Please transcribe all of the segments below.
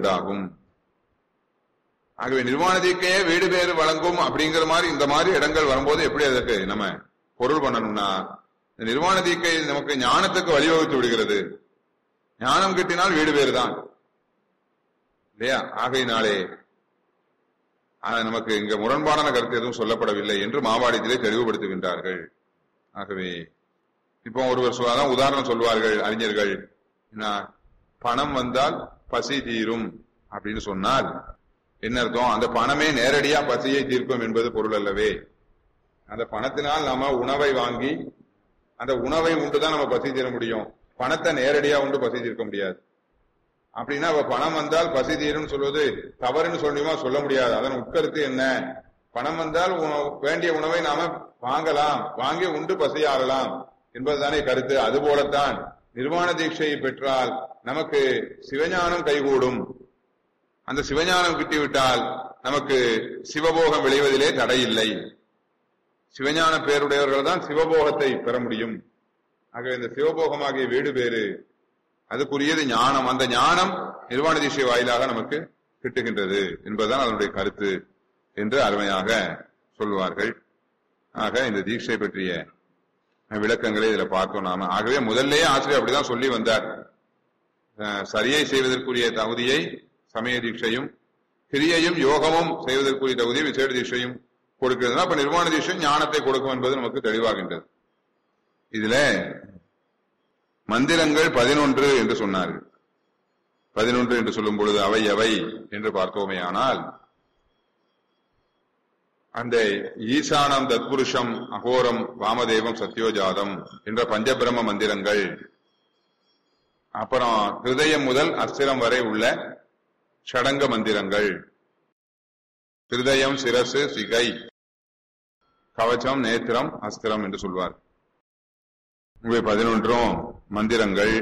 உண்டாகும் ஆகவே நிர்வாண தீக்கையே வீடு பேறு வழங்கும் அப்படிங்கிற மாதிரி இந்த மாதிரி இடங்கள் வரும்போது எப்படி அதற்கு நம்ம பொருள் பண்ணணும்னா இந்த நிர்வாண தீக்கை நமக்கு ஞானத்துக்கு வழிவகுத்து விடுகிறது ஞானம் கிட்டினால் வீடு பேறு தான் இல்லையா ஆகையினாலே ஆனா, நமக்கு இங்க முரண்பாடான கருத்து எதுவும் சொல்லப்படவில்லை என்று மாவாடியத்திலே தெளிவுபடுத்துகின்றார்கள் ஆகவே இப்போ ஒருவர் சொ- அதான் உதாரணம் சொல்வார்கள் அறிஞர்கள் என்ன, பணம் வந்தால் பசி தீரும் அப்படின்னு சொன்னால் என்ன அர்த்தம் அந்த பணமே நேரடியா பசியை தீர்க்கும் என்பது பொருள் அல்லவே அந்த பணத்தினால் நாம உணவை வாங்கி அந்த உணவை உண்டுதான் நம்ம பசி தீர முடியும் பணத்தை நேரடியா உண்டு பசி தீர்க்க முடியாது அப்படின்னா அப்ப பணம் வந்தால் பசி தீரும் சொல்வது தவறுன்னு சொல்லியுமா சொல்ல முடியாது அதன் உட்கருத்து என்ன பணம் வந்தால் உணவு- வேண்டிய உணவை நாம வாங்கலாம் வாங்கி உண்டு பசியாறலாம் என்பதுதானே கருத்து அதுபோலத்தான் நிர்வாண தீட்சையை பெற்றால் நமக்கு சிவஞானம் கைகூடும் அந்த சிவஞானம் கிட்டிவிட்டால் நமக்கு சிவபோகம் விளைவதிலே தடையில்லை சிவஞான பேருடையவர்கள் தான் சிவபோகத்தை பெற முடியும் ஆகவே இந்த சிவபோகமாகிய வீடு பேறு அதுக்குரியது ஞானம் அந்த ஞானம் நிர்வாண திசை வாயிலாக நமக்கு கிட்டுகின்றது என்பதுதான் அதனுடைய கருத்து என்று அருமையாக சொல்வார்கள் ஆக இந்த தீட்சை பற்றிய விளக்கங்களை இதுல பார்த்தோம் நாம ஆகவே முதல்லயே ஆசிரியர் அப்படிதான் சொல்லி வந்தார் அஹ், சரியை செய்வதற்குரிய தகுதியை சமய தீட்சையும் கிரியையும் யோகமும் செய்வதற்குரிய தகுதியை விசேட தீட்சையும் கொடுக்கிறதுனா அப்ப நிர்வாண தீட்சை ஞானத்தை கொடுக்கும் என்பது நமக்கு தெளிவாகின்றது இதுல மந்திரங்கள் பதினொன்று என்று சொன்னார்கள் பதினொன்று என்று சொல்லும் பொழுது அவை எவை என்று பார்த்தோமே ஆனால் அந்த ஈசானம் தத்புருஷம் அகோரம் வாமதேவம் சத்யோஜாதம் என்ற பஞ்சபிரம மந்திரங்கள் அப்புறம் ஹிருதயம் முதல் அஸ்திரம் வரை உள்ள ஷடங்க மந்திரங்கள் ஹிருதயம் சிரசு சிகை கவச்சம் நேத்திரம் அஸ்திரம் என்று சொல்வார் இவை பதினொன்றும் மந்திரங்கள்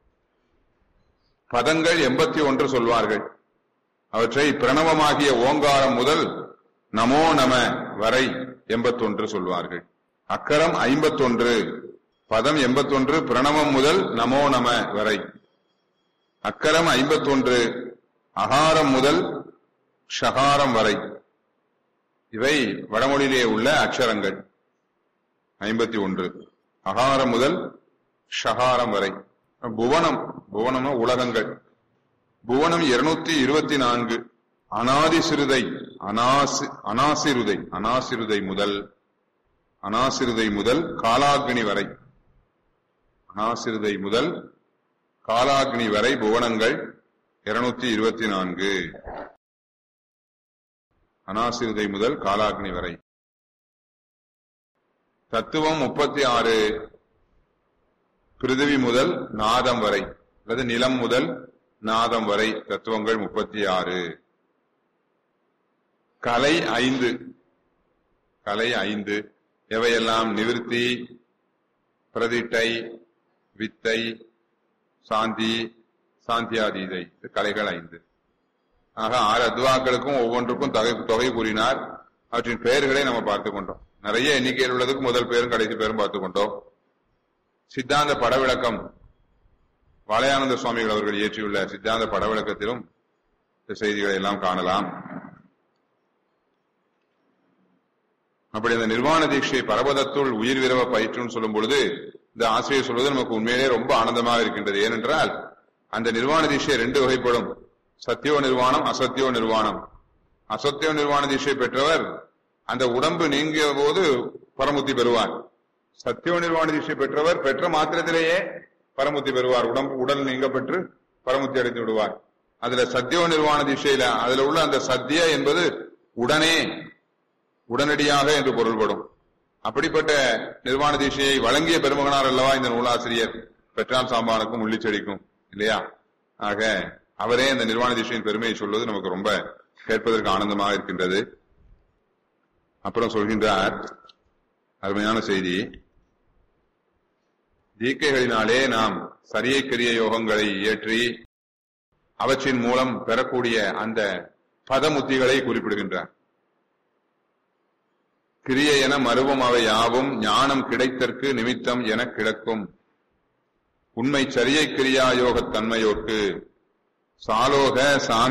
பதங்கள் எண்பத்தி ஒன்று சொல்வார்கள் அவற்றை பிரணவமாகிய ஓங்காரம் முதல் நமோ நம வரை எண்பத்தொன்று சொல்வார்கள் அக்கரம் ஐம்பத்தொன்று பதம் எண்பத்தொன்று பிரணவம் முதல் நமோ நம வரை அக்கரம் ஐம்பத்தொன்று அகாரம் முதல் ஷகாரம் வரை இவை வடமொழியிலே உள்ள அக்ஷரங்கள் ஐம்பத்தி ஒன்று அகாரம் முதல் ஷகாரம் வரை புவனம் புவனம்னா உலகங்கள் புவனம் இருநூத்தி இருபத்தி நான்கு அனாதி சிறுதை அனாசி அனாசிருதை அனாசிருதை முதல் அனாசிருதை முதல் காலாக்னி வரை அனாசிருதை முதல் காலாக்னி வரை புவனங்கள் இருநூத்தி இருபத்தி நான்கு அனாசிருதை முதல் காலாக்னி வரை தத்துவம் முப்பத்தி ஆறு பிருதிவி முதல் நாதம் வரை அல்லது நிலம் முதல் நாதம் வரை தத்துவங்கள் முப்பத்தி ஆறு கலை ஐந்து கலை ஐந்து எவையெல்லாம் நிவிருத்தி பிரதிட்டை வித்தை சாந்தி சாந்தியாதீதை இது கலைகள் ஐந்து ஆக ஆறு அத்வாக்களுக்கும் ஒவ்வொன்றுக்கும் தொகை தொகை கூறினார் அவற்றின் பெயர்களை நம்ம பார்த்துக் கொண்டோம் நிறைய எண்ணிக்கையில் உள்ளதுக்கு முதல் பேரும் கடைசி பேரும் பார்த்துக் கொண்டோம் சித்தாந்த படவிளக்கம் வாழையானந்த சுவாமிகள் அவர்கள் இயற்றியுள்ள சித்தாந்த படவிளக்கத்திலும் இந்த செய்திகளை எல்லாம் காணலாம் அப்படி அந்த நிர்வாண தீட்சை பரபதத்துள் உயிர் விரவ பயிற்றுன்னு சொல்லும் பொழுது இந்த ஆசிரியர் சொல்வது நமக்கு உண்மையிலே ரொம்ப ஆனந்தமாக இருக்கின்றது ஏனென்றால் அந்த நிர்வாண தீட்சை ரெண்டு வகைப்படும் சத்தியோ நிர்வாணம் அசத்தியோ நிர்வாணம் அசத்தியோ நிர்வாண தீட்சை பெற்றவர் அந்த உடம்பு நீங்கிய போது பரமுத்தி பெறுவார் சத்தியோ நிர்வாண தீட்சை பெற்றவர் பெற்ற மாத்திரத்திலேயே பரமுத்தி பெறுவார் உடம்பு உடல் நீங்க பெற்று பரமுத்தி அடைந்து விடுவார் அதுல சத்தியோ நிர்வாண தீட்சையில அதுல உள்ள அந்த சத்திய என்பது உடனே உடனடியாக என்று பொருள்படும் அப்படிப்பட்ட நிர்வாண தீட்சையை வழங்கிய பெருமகனார் அல்லவா இந்த நூலாசிரியர் பெற்றாம் சாம்பானுக்கும் உள்ளிச்செடிக்கும் இல்லையா ஆக அவரே இந்த நிர்வாண தீட்சையின் பெருமையை சொல்வது நமக்கு ரொம்ப கேட்பதற்கு ஆனந்தமாக இருக்கின்றது அப்புறம் சொல்கின்றார் அருமையான செய்தி தீக்கைகளினாலே நாம் சரியை கிரிய யோகங்களை இயற்றி அவற்றின் மூலம் பெறக்கூடிய அந்த பதமுத்திகளை குறிப்பிடுகின்றார் கிரியை என மருவம் அவை யாவும் ஞானம் கிடைத்தற்கு நிமித்தம் என கிடக்கும் உண்மை சரியை கிரியா யோகத் தன்மையோர்க்கு சாலோக சாமி